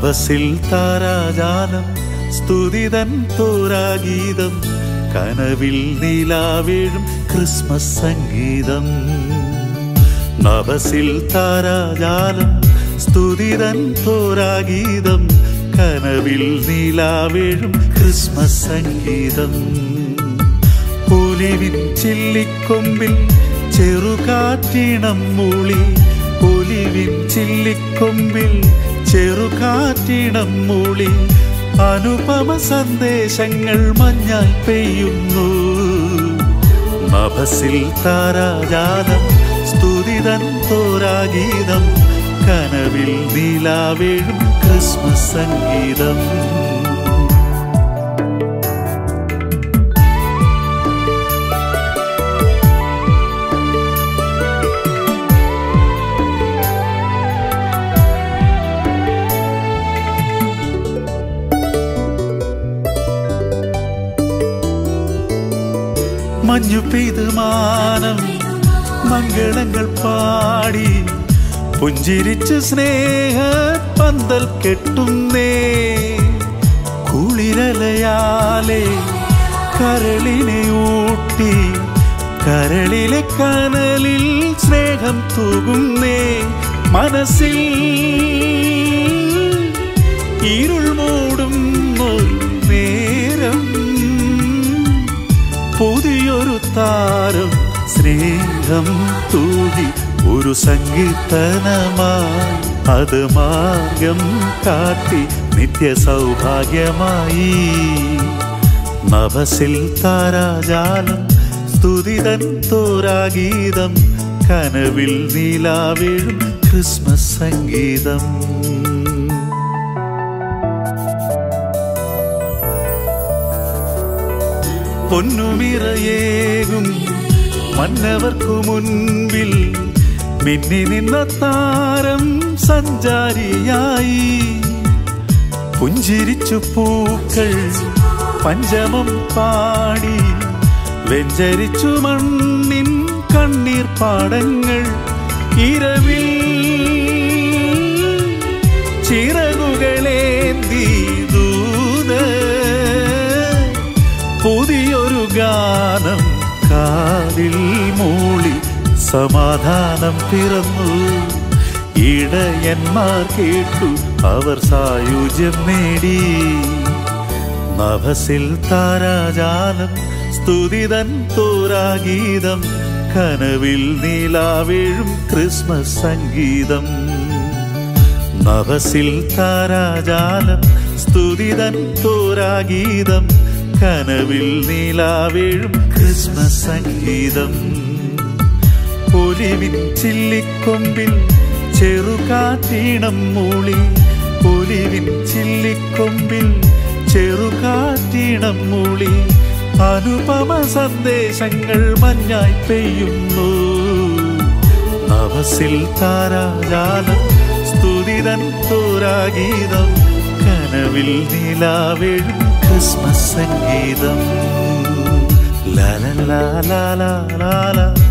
നഭസിൽ താരാജാലം സ്തുതിതൻ തോരാഗീതം കനവിൽ നീലാവേഴും ക്രിസ്മസ് സംഗീതം നഭസിൽ താരാജാലം സ്തുതിതൻ തോരാഗീതം കനവിൽ നീലാവേഴും ക്രിസ്മസ് സംഗീതം ഒലിവിൻ ചില്ലിക്കൊമ്പിൽ ചെറുകാറ്റിണം മൂളി ഒലിവിൻ ചില്ലിക്കൊമ്പിൽ ചെറുകാറ്റിണം മൂളി അനുപമ സന്ദേശങ്ങൾ മഞ്ഞായി പെയ്യുന്നു നഭസിൽ താരാജാലം സ്തുതിതൻ തോരാഗീതം കനവിൽ നീലാവേഴും ക്രിസ്മസ് സംഗീതം മഞ്ഞു പെയ്ത് മാനം മംഗളങ്ങൾ പാടി പുഞ്ചിരിച്ച് സ്നേഹ പന്തൽ കെട്ടുന്നേ കുളിരലയാലെ കരളിനെ ഊട്ടി കരളിലെ കനലിൽ സ്നേഹം തൂകുന്നേ മനസ്സിൽ ഇരുൾ മൂടും ഒരു നേരം പുതിയൊരു താരം സ്നേഹം തൂകി ഒരു സങ്കീർത്തനമായി അത് മാർഗം കാട്ടി നിത്യ സൗഭാഗ്യമായി നഭസിൽ താരാജാലം സ്തുതിതൻ തോരാഗീതം കനവിൽ നീലാവേഴും ക്രിസ്മസ് സംഗീതം പൊന്നുമിറയേകും മന്നവർക്കു മുൻപിൽ മിന്നി നിന്ന താരം സഞ്ചാരിയായി പുഞ്ചിരിച്ചു പൂക്കൾ പഞ്ചമം പാടി വെഞ്ചരിച്ചു മണ്ണിൻ കണ്ണീർ പാടങ്ങൾ ഇരവിൽ ചിറകുകളേന്തി ദൂത പുതിയൊരു ഗാനം കാതിൽ മൂളി സമാധാനം പിറന്നു ഇടയന്മാർ കേട്ടു അവർ സായുജ്യം നേടി നഭസിൽ താരാജാലം സ്തുതിതൻ തോരാഗീതം കനവിൽ നീലാവേഴും ക്രിസ്മസ് സംഗീതം നഭസിൽ താരാജാലം സ്തുതിതൻ തോരാഗീതം കനവിൽ നീലാവേഴും ക്രിസ്മസ് സംഗീതം ഒലിവിൻ ചില്ലിക്കൊമ്പിൽ ചെറുകാറ്റീണം മൂളി ഒലിവിൻ ചില്ലിക്കൊമ്പിൽ ചെറുകാറ്റീണം മൂളി അനുപമ സന്ദേശങ്ങൾ മഞ്ഞായി പെയ്യുന്നു നവസിൽ താരാജാലം സ്തുതിതൻ തോരാഗീതം കനവിൽ നീലാവേഴും ക്രിസ്മസ് സംഗീതം ലാല ലാല ലാല